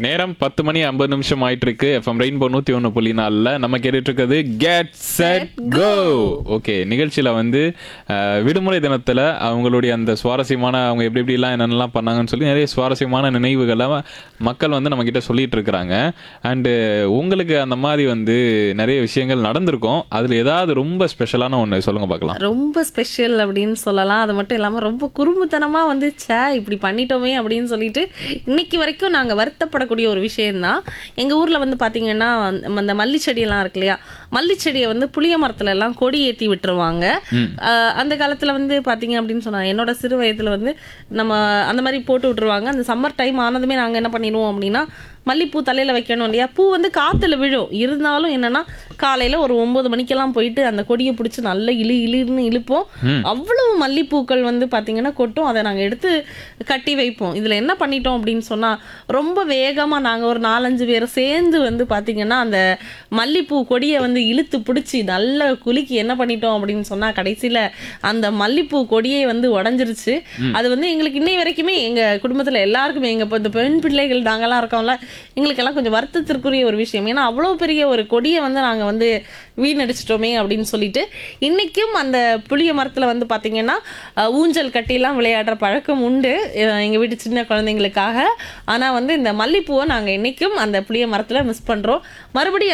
நேரம் பத்து மணி ஐம்பது நிமிஷம் ஆயிட்டு இருக்கு எஃப்எம் ரெயின்போ நூத்தி ஒன்று புள்ளி நாலில் நம்ம கேட்டுட்டு இருக்கிறது கெட் செட் கோ ஓகே நிகழ்ச்சியில வந்து அஹ், விடுமுறை தினத்துல அவங்களுடைய அந்த சுவாரஸ்யமான அவங்க எப்படி எப்படிலாம் என்னென்னலாம் பண்ணாங்கன்னு சொல்லி நிறைய சுவாரஸ்யமான நினைவுகளை மக்கள் வந்து நம்ம கிட்ட சொல்லிட்டு இருக்கிறாங்க அண்டு உங்களுக்கு அந்த மாதிரி வந்து நிறைய விஷயங்கள் நடந்திருக்கும் அதுல ஏதாவது ரொம்ப ஸ்பெஷலான ஒன்று சொல்லுங்க பார்க்கலாம் ரொம்ப ஸ்பெஷல் அப்படின்னு சொல்லலாம் அது மட்டும் இல்லாமல் ரொம்ப குறும்புத்தனமாக வந்து ச்சே இப்படி பண்ணிட்டோமே அப்படின்னு சொல்லிட்டு இன்னைக்கு வரைக்கும் நாங்கள் வருத்தப்படக்கூடிய ஒரு விஷயம்தான் எங்கள் ஊரில் வந்து பார்த்தீங்கன்னா அந்த- அந்த மல்லி செடியெல்லாம் இருக்கு இல்லையா மல்லி செடியை வந்து புளிய மரத்துல எல்லாம் கொடி ஏற்றி விட்டுருவாங்க ஆஹ் அந்த காலத்தில் வந்து பார்த்தீங்க அப்படின்னு சொன்னாங்க என்னோட சிறு வயதில் வந்து நம்ம அந்த மாதிரி போட்டு விட்டுருவாங்க அந்த சம்மர் டைம் ஆனதுமே நாங்கள் என்ன பண்ணிடுவோம் அப்படின்னா மல்லிப்பூ தலையில் வைக்கணும் இல்லையா பூ வந்து காற்றுல விழும் இருந்தாலும் என்னன்னா காலையில் ஒரு ஒம்பது மணிக்கெல்லாம் போயிட்டு அந்த கொடியை பிடிச்சி நல்லா இழு இழுன்னு இழுப்போம் அவ்வளவு மல்லிப்பூக்கள் வந்து பார்த்தீங்கன்னா கொட்டும் அதை நாங்கள் எடுத்து கட்டி வைப்போம் இதில் என்ன பண்ணிட்டோம் அப்படின்னு சொன்னால் ரொம்ப வேகமாக நாங்கள் ஒரு நாலஞ்சு பேர் சேர்ந்து வந்து பார்த்தீங்கன்னா அந்த மல்லிப்பூ கொடியை வந்து இழுத்து பிடிச்சி நல்ல குலுக்கி என்ன பண்ணிட்டோம் அப்படின்னு சொன்னால் கடைசியில் அந்த மல்லிப்பூ கொடியே வந்து உடஞ்சிருச்சு அது வந்து எங்களுக்கு இன்னை வரைக்குமே எங்கள் குடும்பத்தில் எல்லாருக்குமே எங்கள் இப்போ இந்த பெண் பிள்ளைகள் நாங்கெல்லாம் இருக்கோம்ல எங்களுக்கெல்லாம் கொஞ்சம் வருத்தத்திற்குரிய ஒரு விஷயம் ஏன்னா அவ்வளோ பெரிய ஒரு கொடியை வந்து நாங்கள் வந்து வீணடிச்சிட்டோமே அப்படின்னு சொல்லிட்டு இன்னைக்கும் அந்த புளிய மரத்தில் வந்து பார்த்தீங்கன்னா அஹ், ஊஞ்சல் கட்டிலாம் விளையாடுற பழக்கம் உண்டு எங்கள் வீட்டு சின்ன குழந்தைங்களுக்காக ஆனால் வந்து இந்த மல்லிப்பூவை நாங்கள் இன்னைக்கும் அந்த புளிய மரத்தில் மிஸ் பண்ணுறோம் மறுபடியும்